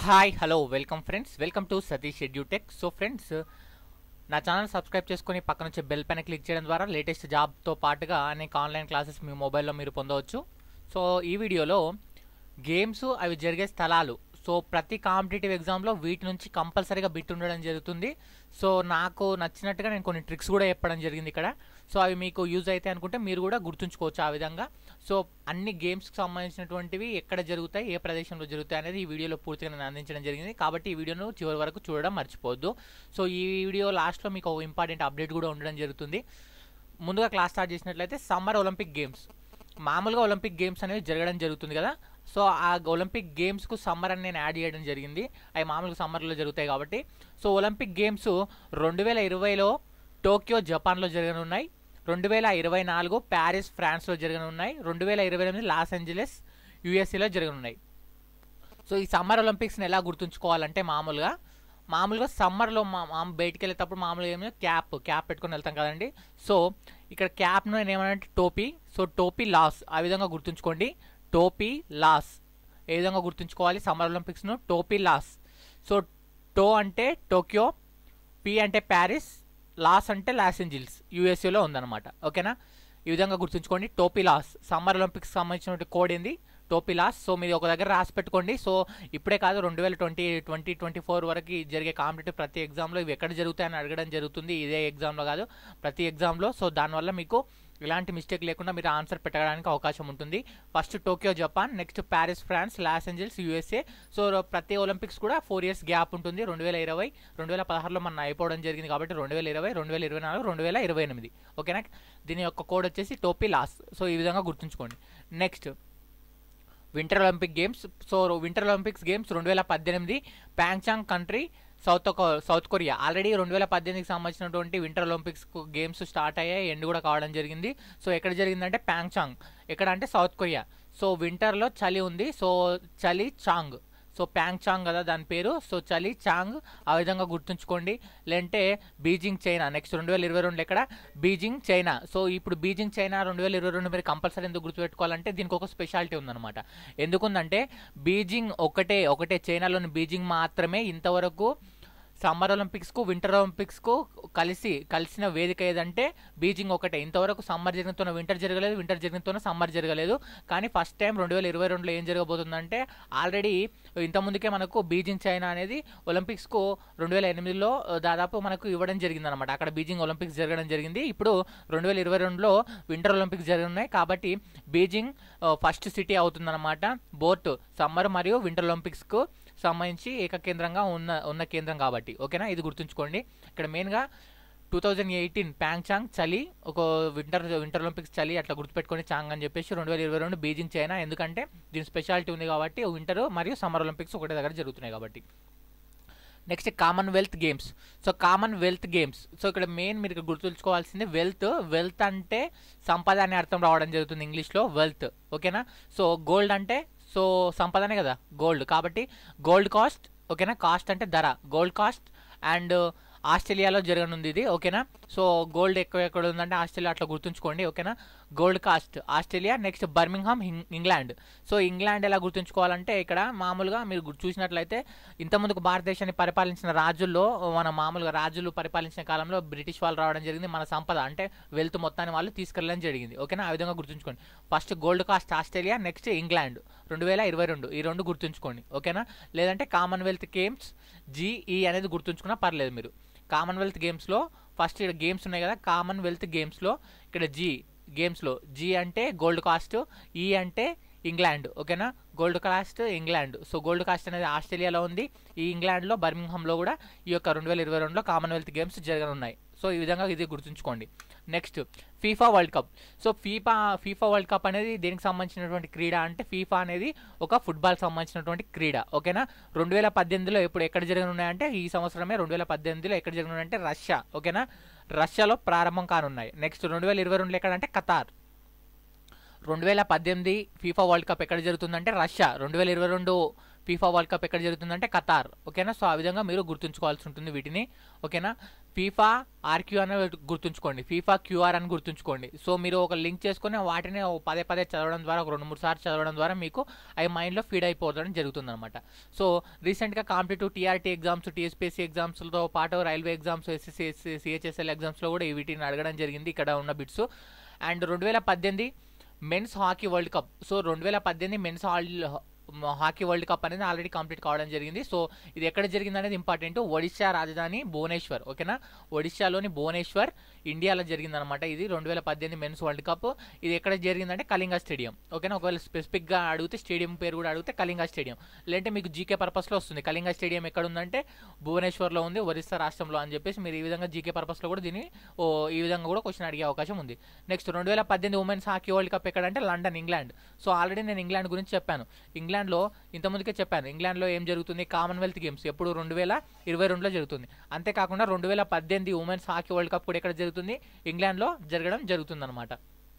hi hello welcome friends welcome to Satish edutech so friends నా channel subscribe చేసుకొని పక్కన వచ్చే బెల్ పైన క్లిక్ చేయడం ద్వారా లేటెస్ట్ జాబ్తో పాటుగా అనేక ఆన్లైన్ క్లాసెస్ మీ మొబైల్లో మీరు పొందవచ్చు సో ఈ వీడియోలో గేమ్స్ అవి జరిగే స్థలాలు సో ప్రతి కాంపిటేటివ్ ఎగ్జామ్లో వీటి నుంచి కంపల్సరీగా బిట్ ఉండడం జరుగుతుంది సో నాకు నచ్చినట్టుగా నేను కొన్ని ట్రిక్స్ కూడా చెప్పడం జరిగింది ఇక్కడ సో అవి మీకు యూజ్ అయితే అనుకుంటే మీరు కూడా గుర్తుంచుకోవచ్చు ఆ విధంగా సో అన్ని గేమ్స్కి సంబంధించినటువంటివి ఎక్కడ జరుగుతాయి ఏ ప్రదేశంలో జరుగుతాయి అనేది ఈ వీడియోలో పూర్తిగా నేను అందించడం జరిగింది కాబట్టి ఈ వీడియోను చివరి వరకు చూడడం మర్చిపోవద్దు సో ఈ వీడియో లాస్ట్లో మీకు ఒక ఇంపార్టెంట్ అప్డేట్ కూడా ఉండడం జరుగుతుంది ముందుగా క్లాస్ స్టార్ట్ చేసినట్లయితే సమ్మర్ ఒలింపిక్ గేమ్స్ మామూలుగా ఒలింపిక్ గేమ్స్ అనేవి జరగడం జరుగుతుంది కదా సో ఆ ఒలింపిక్ గేమ్స్కు సమ్మర్ అని నేను యాడ్ చేయడం జరిగింది అవి మామూలుగా సమ్మర్లో జరుగుతాయి కాబట్టి సో ఒలింపిక్ గేమ్స్ రెండు వేల ఇరవైలో టోక్యో జపాన్లో జరగనున్నాయి రెండు వేల ఇరవై నాలుగు ప్యారిస్ ఫ్రాన్స్లో జరగనున్నాయి రెండు వేల ఇరవై ఎనిమిది లాస్ ఏంజలస్ యూఎస్ఏలో జరగనున్నాయి సో ఈ సమ్మర్ ఒలింపిక్స్ని ఎలా గుర్తుంచుకోవాలంటే మామూలుగా మామూలుగా సమ్మర్లో మా మామ బయటికి వెళ్ళేటప్పుడు మామూలుగా ఏమైనా క్యాప్ క్యాప్ పెట్టుకొని వెళ్తాం కదండి సో ఇక్కడ క్యాప్ను నేను ఏమనంటే టోపీ సో టోపీ లాస్ ఆ విధంగా గుర్తుంచుకోండి టోపీ లాస్ ఏ విధంగా గుర్తుంచుకోవాలి సమ్మర్ ఒలింపిక్స్ను టోపీ లాస్ సో టో అంటే టోక్యో పి అంటే ప్యారిస్ లాస్ అంటే లాస్ ఏంజిల్స్ యూఎస్ఏలో ఉందన్నమాట ఓకేనా ఈ విధంగా గుర్తుంచుకోండి టోపీ లాస్ సమ్మర్ ఒలింపిక్స్ సంబంధించిన కోడ్ ఏంది టోపీ లాస్ సో మీరు ఒక దగ్గర రాసి పెట్టుకోండి సో ఇప్పుడే కాదు రెండు వేల ట్వంటీ ట్వంటీ ట్వంటీ ఫోర్ వరకు జరిగే కాంపిటేటివ్ ప్రతి ఎగ్జామ్లో ఇవి ఎక్కడ జరుగుతాయని అడగడం జరుగుతుంది ఇదే ఎగ్జామ్లో కాదు ప్రతి ఎగ్జామ్లో సో దానివల్ల మీకు ఎలాంటి మిస్టేక్ లేకుండా మీరు ఆన్సర్ పెట్టడానికి అవకాశం ఉంటుంది first Tokyo Japan next Paris France Los Angeles USA so ప్రతి ఒలింపిక్స్ కూడా ఫోర్ ఇయర్స్ గ్యాప్ ఉంటుంది రెండు వేల ఇరవై రెండు వేల పదహారులో మన అయిపోవడం జరిగింది కాబట్టి రెండు వేల ఇరవై రెండు వేల ఇరవై నాలుగు రెండు వేల ఇరవై ఎనిమిది ఓకేనా దీని యొక్క కోడ్ వచ్చేసి టోపీ లాస్ సో ఈ విధంగా గుర్తుంచుకోండి next winter Olympic games so winter Olympics games రెండు వేల పద్దెనిమిది Pyeongchang country south south Korea already రెండు వేల పద్దెనిమిదికి సంబంధించినటువంటి వింటర్ ఒలింపిక్స్ గేమ్స్ స్టార్ట్ అయ్యాయి ఎండ్ కూడా కావడం జరిగింది సో ఎక్కడ జరిగిందంటే ప్యాంగ్చాంగ్ ఎక్కడ అంటే సౌత్ కొరియా సో వింటర్లో చలి ఉంది సో చలి చాంగ్ సో ప్యాంగ్ చాంగ్ కదా దాని పేరు సో చలి చాంగ్ ఆ విధంగా గుర్తుంచుకోండి లేదంటే బీజింగ్ చైనా నెక్స్ట్ రెండు వేల ఇరవై రెండు ఎక్కడ బీజింగ్ చైనా సో ఇప్పుడు బీజింగ్ చైనా రెండు వేల ఇరవై రెండు మీరు కంపల్సరీ ఎందుకు గుర్తుపెట్టుకోవాలంటే దీనికి ఒక స్పెషాలిటీ ఉందన్నమాట ఎందుకుందంటే బీజింగ్ ఒకటే ఒకటే చైనాలోని బీజింగ్ మాత్రమే ఇంతవరకు సమ్మర్ ఒలింపిక్స్కు వింటర్ ఒలింపిక్స్కు కలిసి కలిసిన వేదిక ఏదంటే బీజింగ్ ఒకటే ఇంతవరకు సమ్మర్ జరిగినతోనే వింటర్ జరగలేదు వింటర్ జరిగినతోనే సమ్మర్ జరగలేదు కానీ ఫస్ట్ టైం రెండు వేల ఇరవై రెండులో ఏం జరగబోతుందంటే ఆల్రెడీ ఇంతకుముందుకే మనకు బీజింగ్ చైనా అనేది ఒలింపిక్స్కు రెండు వేల ఎనిమిదిలో దాదాపు మనకు ఇవ్వడం జరిగింది అనమాట అక్కడ బీజింగ్ ఒలింపిక్స్ జరగడం జరిగింది ఇప్పుడు రెండు వేల ఇరవై రెండులో వింటర్ ఒలింపిక్స్ జరుగుతున్నాయి కాబట్టి బీజింగ్ ఫస్ట్ సిటీ అవుతుందన్నమాట బోత్ సమ్మర్ మరియు వింటర్ ఒలింపిక్స్కు సంబంధించి ఏకకేంద్రంగా ఉన్న ఉన్న కేంద్రం కాబట్టి ఓకేనా ఇది గుర్తుంచుకోండి ఇక్కడ మెయిన్గా టూ థౌజండ్ ఎయిటీన్ ప్యాంగ్చాంగ్ చలి ఒక వింటర్ వింటర్ ఒలింపిక్స్ చలి అట్లా గుర్తుపెట్టుకొని చాంగ్ అని చెప్పేసి రెండు వేల ఇరవై రెండు బీజింగ్ చైనా ఎందుకంటే దీని స్పెషాలిటీ ఉంది కాబట్టి వింటర్ మరియు సమ్మర్ ఒలింపిక్స్ ఒకటే దగ్గర జరుగుతున్నాయి కాబట్టి next Commonwealth games so Commonwealth games so ఇక్కడ మెయిన్ మీరు గుర్తుంచుకోవాల్సింది వెల్త్ వెల్త్ అంటే సంపద అనే అర్థం రావడం జరుగుతుంది ఇంగ్లీష్లో వెల్త్ ఓకేనా సో గోల్డ్ అంటే సో సంపదనే కదా గోల్డ్ కాబట్టి గోల్డ్ కాస్ట్ ఓకేనా కాస్ట్ అంటే ధర గోల్డ్ కాస్ట్ అండ్ ఆస్ట్రేలియాలో జరగనుంది ఇది ఓకేనా సో గోల్డ్ ఎక్కువ ఎక్కడ ఉందంటే ఆస్ట్రేలియా అట్లా గుర్తుంచుకోండి ఓకేనా gold cost Australia next Birmingham England so England ఎలా గుర్తుంచుకోవాలంటే ఇక్కడ మామూలుగా మీరు చూసినట్లయితే ఇంతకుముందుకు భారతదేశాన్ని పరిపాలించిన రాజుల్లో మన మామూలుగా రాజులు పరిపాలించిన కాలంలో బ్రిటిష్ వాళ్ళు రావడం జరిగింది మన సంపద అంటే వెల్త్ మొత్తాన్ని వాళ్ళు తీసుకెళ్ళడం జరిగింది ఓకేనా ఆ విధంగా గుర్తుంచుకోండి first gold cost Australia next England రెండు వేల ఇరవై రెండు ఈ రెండు గుర్తుంచుకోండి ఓకేనా లేదంటే కామన్వెల్త్ గేమ్స్ జీఈ అనేది గుర్తుంచుకున్నా పర్లేదు మీరు కామన్వెల్త్ గేమ్స్లో ఫస్ట్ ఇక్కడ గేమ్స్ ఉన్నాయి కదా కామన్వెల్త్ గేమ్స్లో ఇక్కడ జీ గేమ్స్లో జీ అంటే గోల్డ్ కాస్ట్ ఈ అంటే ఇంగ్లాండ్ ఓకేనా gold coast England so gold coast అనేది ఆస్ట్రేలియాలో ఉంది ఈ ఇంగ్లాండ్లో బర్మింగ్హామ్లో కూడా ఈ యొక్క రెండు వేల ఇరవై రెండులో కామన్వెల్త్ గేమ్స్ జరగనున్నాయి సో ఈ విధంగా ఇది గుర్తుంచుకోండి next FIFA world cup so FIFA FIFA world cup అనేది దేనికి సంబంధించినటువంటి క్రీడ అంటే ఫీఫా అనేది ఒక ఫుట్బాల్ సంబంధించినటువంటి క్రీడ ఓకేనా రెండు వేల పద్దెనిమిదిలో ఇప్పుడు ఎక్కడ జరగనున్నాయంటే ఈ సంవత్సరమే రెండు వేల పద్దెనిమిదిలో ఎక్కడ జరగనున్నాయంటే రష్యా ఓకేనా రష్యాలో ప్రారంభం కానున్నాయి నెక్స్ట్ రెండు వేల ఇరవై రెండులో ఎక్కడంటే కతార్ రెండు వేల పద్దెనిమిది ఫీఫా వరల్డ్ కప్ ఎక్కడ జరుగుతుందంటే రష్యా రెండు వేల ఇరవై రెండు ఫీఫా వరల్డ్ కప్ ఎక్కడ జరుగుతుందంటే కతార్ ఓకేనా సో ఆ విధంగా మీరు గుర్తుంచుకోవాల్సి ఉంటుంది వీటిని ఓకేనా ఫీఫా ఆర్క్యూ అని గుర్తుంచుకోండి ఫీఫా క్యూఆర్ అని గుర్తుంచుకోండి సో మీరు ఒక లింక్ చేసుకొని వాటిని ఓ పదే పదే చదవడం ద్వారా ఒక రెండు మూడు సార్లు చదవడం ద్వారా మీకు అవి మైండ్లో ఫీడ్ అయిపోవడం జరుగుతుంది అనమాట సో రీసెంట్గా కాంపిటేటివ్ టీఆర్టీ ఎగ్జామ్స్ టీఎస్పీఎస్సీ ఎగ్జామ్స్తో పాటు రైల్వే ఎగ్జామ్స్ ఎస్ఎస్సి సిహెచ్ఎస్ఎల్ ఎగ్జామ్స్లో కూడా ఈ వీటిని అడగడం జరిగింది ఇక్కడ ఉన్న బిట్స్ అండ్ రెండు వేల పద్దెనిమిది men's hockey world cup so రెండు వేల పద్దెనిమిది men's hall hockey world cup అనేది ఆల్రెడీ కంప్లీట్ కావడం జరిగింది సో ఇది ఎక్కడ జరిగింది అనేది ఇంపార్టెంట్ ఒడిశా రాజధాని భువనేశ్వర్ ఓకేనా ఒడిశాలోని భువనేశ్వర్ ఇండియాలో జరిగిందనమాట ఇది రెండు వేల పద్దెనిమిది మెన్స్ వరల్డ్ కప్ ఇది ఎక్కడ జరిగిందంటే కళింగ స్టేడియం ఓకేనా ఒకవేళ స్పెసిఫిక్గా అడిగితే స్టేడియం పేరు కూడా అడిగితే కళింగ స్టేడియం లేదంటే మీకు జీకే పర్పస్లో వస్తుంది కళింగ స్టేడియం ఎక్కడ ఉందంటే భువనేశ్వర్లో ఉంది ఒరిస్సా రాష్ట్రంలో అని చెప్పేసి మీరు ఈ విధంగా జీకే పర్పస్లో కూడా దీన్ని ఓ ఈ విధంగా కూడా క్వశ్చన్ అడిగే అవకాశం ఉంది నెక్స్ట్ రెండు వేల పద్దెనిమిది ఉమెన్స్ హాకీ వరల్డ్ కప్ ఎక్కడంటే లండన్ ఇంగ్లాండ్ సో ఆల్రెడీ నేను ఇంగ్లాండ్ గురించి చెప్పాను ఇంగ్లాండ్లో ఇంతకుముందుకే చెప్పాను ఇంగ్లాండ్లో ఏం జరుగుతుంది కామన్వెల్త్ గేమ్స్ ఎప్పుడు రెండు వేల ఇరవై రెండులో జరుగుతుంది అంతేకాకుండా రెండు వేల పద్దెనిమిది ఉమెన్స్ హాకీ వరల్డ్ కప్ కూడా ఎక్కడ జరుగుతుంది ఇంగ్లాండ్లో జరగడం జరుగుతుందన్నమాట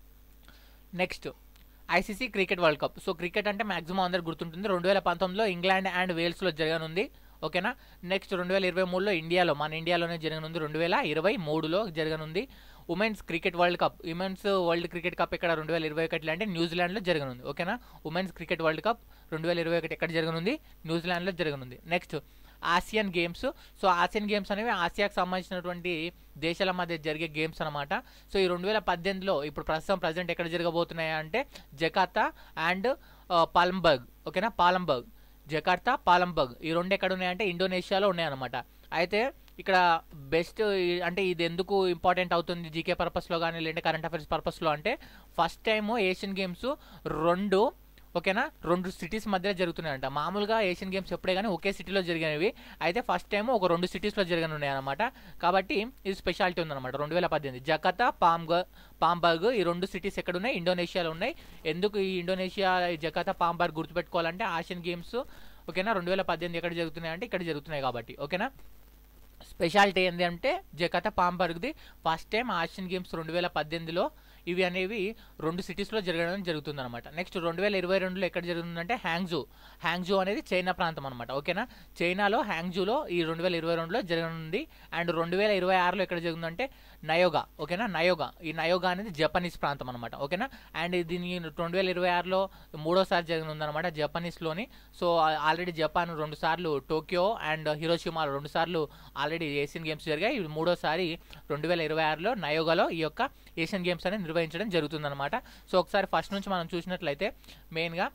next ICC cricket world cup so cricket అంటే మాక్సిమం అందరు గుర్తుంటుంది రెండు వేల పంతొమ్మిదిలో ఇంగ్లాండ్ అండ్ వేల్స్లో జరగనుంది ఓకేనా నెక్స్ట్ రెండు వేల ఇరవై మూడులో ఇండియాలో మన ఇండియాలోనే జరగనుంది రెండు వేల ఇరవై మూడులో జరగనుంది women's cricket world cup women's world cricket cup ఇక్కడ రెండు వేల ఇరవై ఒకటిలో అంటే న్యూజిలాండ్లో జరగనుంది ఓకేనా ఉమెన్స్ క్రికెట్ వరల్డ్ కప్ రెండు వేల ఇరవై ఒకటి ఎక్కడ జరగనుంది న్యూజిలాండ్లో జరగనుంది next Asian games so Asian games అనేవి ఆసియాకు సంబంధించినటువంటి దేశాల మధ్య జరిగే గేమ్స్ అనమాట సో ఈ రెండు వేల పద్దెనిమిదిలో ఇప్పుడు ప్రస్తుతం ప్రజెంట్ ఎక్కడ జరగబోతున్నాయి అంటే జకార్తా అండ్ పాలంబర్గ్ ఓకేనా పాలంబర్గ్ జకార్తా పాలంబర్గ్ ఈ రెండు ఎక్కడ ఉన్నాయంటే ఇండోనేషియాలో ఉన్నాయన్నమాట అయితే ఇక్కడ బెస్ట్ అంటే ఇది ఎందుకు ఇంపార్టెంట్ అవుతుంది జీకే పర్పస్లో కానీ లేదంటే కరెంట్ అఫైర్స్ పర్పస్లో అంటే ఫస్ట్ టైము ఏషియన్ గేమ్స్ రెండు ఓకేనా రెండు సిటీస్ మధ్య జరుగుతున్నాయంట మామూలుగా ఏషియన్ గేమ్స్ ఎప్పుడే కానీ ఒకే సిటీలో జరిగినవి అయితే ఫస్ట్ టైం ఒక రెండు సిటీస్లో జరగనున్నాయి అనమాట కాబట్టి ఇది స్పెషాలిటీ ఉందన్నమాట రెండు వేల పద్దెనిమిది జకర్తా పాంబ పాంబర్గ్ ఈ రెండు సిటీస్ ఎక్కడ ఉన్నాయి ఇండోనేషియాలో ఉన్నాయి ఎందుకు ఈ ఇండోనేషియా ఈ జకర్తా పాంబర్గ్ గుర్తుపెట్టుకోవాలంటే ఆసియన్ గేమ్స్ ఓకేనా రెండు వేల పద్దెనిమిది ఎక్కడ జరుగుతున్నాయి అంటే ఇక్కడ జరుగుతున్నాయి కాబట్టి ఓకేనా స్పెషాలిటీ ఏంటి అంటే జకర్తా పాంబర్గ్ది ఫస్ట్ టైం ఆసియన్ గేమ్స్ రెండు వేల పద్దెనిమిదిలో ఇవి అనేవి రెండు సిటీస్లో జరగడం జరుగుతుంది అనమాట నెక్స్ట్ రెండు వేల ఇరవై రెండులో ఎక్కడ జరుగుతుందంటే హ్యాంగ్జూ హ్యాంగ్జూ అనేది చైనా ప్రాంతం అనమాట ఓకేనా చైనాలో హ్యాంగ్జూలో ఈ రెండు వేల ఇరవై రెండులో జరగనుంది అండ్ రెండు వేల ఇరవై ఆరులో ఎక్కడ జరుగుతుందంటే నయోగా ఓకేనా నయోగా ఈ నయోగా అనేది జపనీస్ ప్రాంతం అనమాట ఓకేనా అండ్ దీని రెండు వేల ఇరవై ఆరులో మూడోసారి జరగనుందనమాట జపనీస్లోని సో ఆల్రెడీ జపాన్ రెండు సార్లు టోక్యో అండ్ హిరోషిమా రెండు సార్లు ఆల్రెడీ ఏషియన్ గేమ్స్ జరిగాయి ఇవి మూడోసారి రెండు వేల ఇరవై ఆరులో నయోగాలో ఈ యొక్క ఏషియన్ గేమ్స్ అనేది నిర్వహించడం జరుగుతుందన్నమాట సో ఒకసారి ఫస్ట్ నుంచి మనం చూసినట్లయితే మెయిన్గా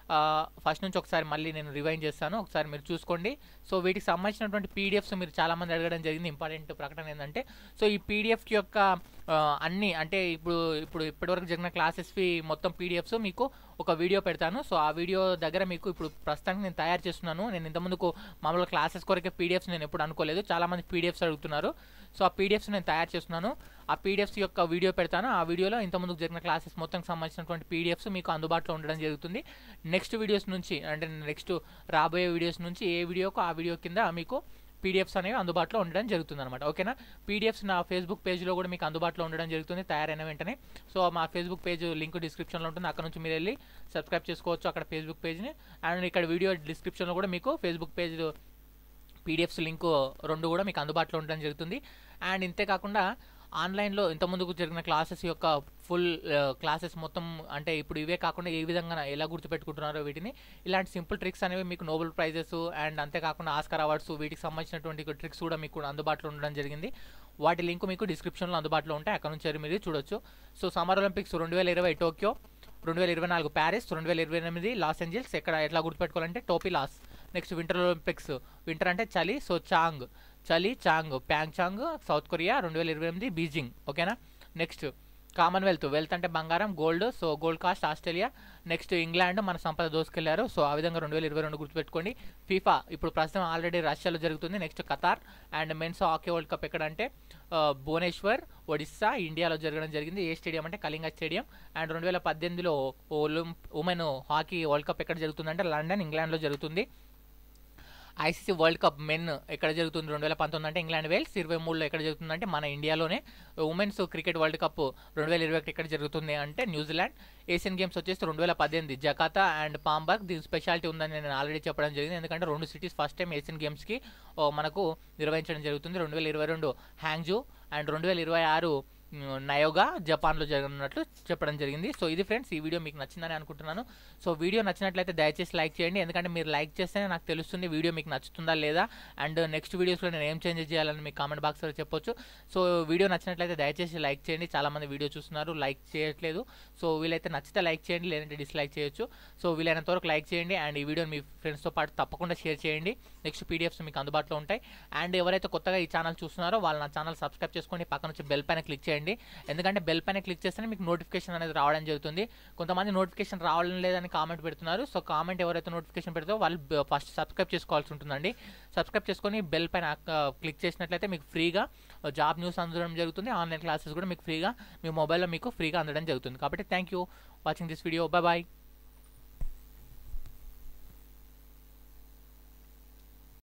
ఫస్ట్ నుంచి ఒకసారి మళ్ళీ నేను రివైన్ చేస్తాను ఒకసారి మీరు చూసుకోండి సో వీటికి సంబంధించినటువంటి పీడిఎఫ్స్ మీరు చాలామంది అడగడం జరిగింది ఇంపార్టెంట్ ప్రకటన ఏంటంటే సో ఈ పీడిఎఫ్ యొక్క అన్ని అంటే ఇప్పుడు ఇప్పుడు ఇప్పటివరకు జరిగిన క్లాసెస్వి మొత్తం పీడిఎఫ్స్ మీకు ఒక వీడియో పెడతాను సో ఆ వీడియో దగ్గర మీకు ఇప్పుడు ప్రస్తుతానికి నేను తయారు చేస్తున్నాను నేను ఇంతకుముందుకు మామూలుగా క్లాసెస్ కొరకే పీడిఎఫ్స్ నేను ఎప్పుడు అనుకోలేదు చాలామంది పీడిఎఫ్స్ అడుగుతున్నారు సో ఆ పీడిఎఫ్స్ నేను తయారు చేస్తున్నాను ఆ పీడిఎఫ్స్ యొక్క వీడియో పెడతాను ఆ వీడియోలో ఇంతకుముందుకు జరిగిన క్లాసెస్ మొత్తం సంబంధించినటువంటి పీడిఎఫ్స్ మీకు అందుబాటులో ఉండడం జరుగుతుంది నెక్స్ట్ వీడియోస్ నుంచి అంటే నెక్స్ట్ రాబోయే వీడియోస్ నుంచి ఏ వీడియోకు ఆ వీడియో కింద మీకు పీడిఎఫ్స్ అనేవి అందుబాటులో ఉండడం జరుగుతుంది అనమాట ఓకేనా పీడిఎఫ్స్ నా ఫేస్బుక్ పేజ్లో కూడా మీకు అందుబాటులో ఉండడం జరుగుతుంది తయారైన వెంటనే సో మా ఫేస్బుక్ పేజ్ లింక్ డిస్క్రిప్షన్లో ఉంటుంది అక్కడ నుంచి మీరు వెళ్ళి సబ్స్క్రైబ్ చేసుకోవచ్చు అక్కడ ఫేస్బుక్ పేజ్ని అండ్ ఇక్కడ వీడియో డిస్క్రిప్షన్లో కూడా మీకు ఫేస్బుక్ పేజ్ పీడిఎఫ్స్ లింక్ రెండు కూడా మీకు అందుబాటులో ఉండడం జరుగుతుంది అండ్ ఇంతే కాకుండా ఆన్లైన్లో ఇంతకుముందుకు జరిగిన క్లాసెస్ యొక్క ఫుల్ క్లాసెస్ మొత్తం అంటే ఇప్పుడు ఇవే కాకుండా ఏ విధంగా ఎలా గుర్తుపెట్టుకుంటున్నారో వీటిని ఇలాంటి సింపుల్ ట్రిక్స్ అనేవి మీకు నోబెల్ ప్రైజెస్ అండ్ అంతేకాకుండా ఆస్కర్ అవార్డ్స్ వీటికి సంబంధించినటువంటి ట్రిక్స్ కూడా మీకు అందుబాటులో ఉండడం జరిగింది వాటి లింక్ మీకు డిస్క్రిప్షన్లో అందుబాటులో ఉంటాయి అక్కడ నుంచి మీరు చూడొచ్చు సో సమ్మర్ ఒలింపిక్స్ రెండు వేల ఇరవై టోక్యో రెండు వేల ఇరవై నాలుగు ప్యారిస్ రెండు వేల ఇరవై ఎనిమిది లాస్ ఏంజల్స్ ఎక్కడ ఎట్లా గుర్తుపెట్టుకోవాలంటే టోపీ లాస్ నెక్స్ట్ వింటర్ ఒలింపిక్స్ వింటర్ అంటే చలి సో చాంగ్ చలి చాంగ్ ప్యాంగ్ చాంగ్ సౌత్ కొరియా రెండు వేల ఇరవై ఎనిమిది బీజింగ్ ఓకేనా నెక్స్ట్ కామన్వెల్త్ వెల్త్ అంటే బంగారం gold so gold cost Australia next England మన సంపద దోసుకెళ్లారు సో ఆ విధంగా రెండు వేల ఇరవై రెండు గుర్తుపెట్టుకోండి ఫీఫా ఇప్పుడు ప్రస్తుతం ఆల్రెడీ రష్యాలో జరుగుతుంది next Qatar and men's hockey world Cup ఎక్కడ అంటే భువనేశ్వర్ ఒడిస్సా ఇండియాలో జరగడం జరిగింది ఏ స్టేడియం అంటే కళింగ స్టేడియం అండ్ రెండు వేల పద్దెనిమిదిలో ఒలింప్ ఉమెన్ హాకీ వరల్డ్ కప్ ఎక్కడ జరుగుతుందంటే లండన్ ఇంగ్లాండ్లో జరుగుతుంది ఐసీసీ వరల్డ్ కప్ మెన్ ఎక్కడ జరుగుతుంది రెండు వేల పంతొమ్మిది అంటే ఇంగ్లాండ్ వేల్స్ ఇరవై మూడులో ఎక్కడ జరుగుతుందంటే మన ఇండియాలోనే ఉమెన్స్ క్రికెట్ వరల్డ్ కప్ రెండు వేల ఇరవై ఒకటి ఎక్కడ జరుగుతుంది అంటే న్యూజిలాండ్ ఏషియన్ గేమ్స్ వచ్చేసి రెండు వేల పద్దెనిమిది జకాతా అండ్ పాంబర్గ్ దీని స్పెషాలిటీ ఉందని నేను ఆల్రెడీ చెప్పడం జరిగింది ఎందుకంటే రెండు సిటీస్ ఫస్ట్ టైం ఏషియన్ గేమ్స్కి మనకు నిర్వహించడం జరుగుతుంది రెండు వేల ఇరవై రెండు హ్యాంగ్జూ అండ్ రెండు వేల ఇరవై ఆరు నయోగా జపాన్లో జరగనున్నట్లు చెప్పడం జరిగింది సో ఇది ఫ్రెండ్స్ ఈ వీడియో మీకు నచ్చిందని అనుకుంటున్నాను సో వీడియో నచ్చినట్లయితే దయచేసి లైక్ చేయండి ఎందుకంటే మీరు లైక్ చేస్తేనే నాకు తెలుస్తుంది వీడియో మీకు నచ్చుతుందా లేదా అండ్ నెక్స్ట్ వీడియోస్లో నేను ఏం చేంజెస్ చేయాలని మీకు కామెంట్ బాక్స్లో చెప్పొచ్చు సో వీడియో నచ్చినట్లయితే దయచేసి లైక్ చేయండి చాలామంది వీడియో చూస్తున్నారు లైక్ చేయట్లేదు సో వీలైతే నచ్చితే లైక్ చేయండి లేదంటే డిస్లైక్ చేయొచ్చు సో వీలైనంత వరకు లైక్ చేయండి అండ్ ఈ వీడియోని మీ ఫ్రెండ్స్తో పాటు తప్పకుండా షేర్ చేయండి నెక్స్ట్ పీడిఎఫ్స్ మీకు అందుబాటులో ఉంటాయి అండ్ ఎవరైతే కొత్తగా ఈ ఛానల్ చూస్తున్నారో వాళ్ళు నా ఛానల్ సబ్స్క్రైబ్ చేసుకోండి పక్కన వచ్చి బెల్ పైన క్లిక్ చేయండి ఎందుకంటే బెల్ పైన క్లిక్ చేస్తేనే మీకు నోటిఫికేషన్ అనేది రావడం జరుగుతుంది కొంతమంది నోటిఫికేషన్ రావడం లేదని కామెంట్ పెడుతున్నారు సో కామెంట్ ఎవరైతే నోటిఫికేషన్ పెడతారో వాళ్ళు ఫస్ట్ సబ్స్క్రైబ్ చేసుకోవాల్సి ఉంటుందండి సబ్స్క్రైబ్ చేసుకొని బెల్ పైన క్లిక్ చేసినట్లయితే మీకు ఫ్రీగా జాబ్ న్యూస్ అందడం జరుగుతుంది ఆన్లైన్ క్లాసెస్ కూడా మీకు ఫ్రీగా మీ మొబైల్లో మీకు ఫ్రీగా అందడం జరుగుతుంది కాబట్టి thank you watching this video bye bye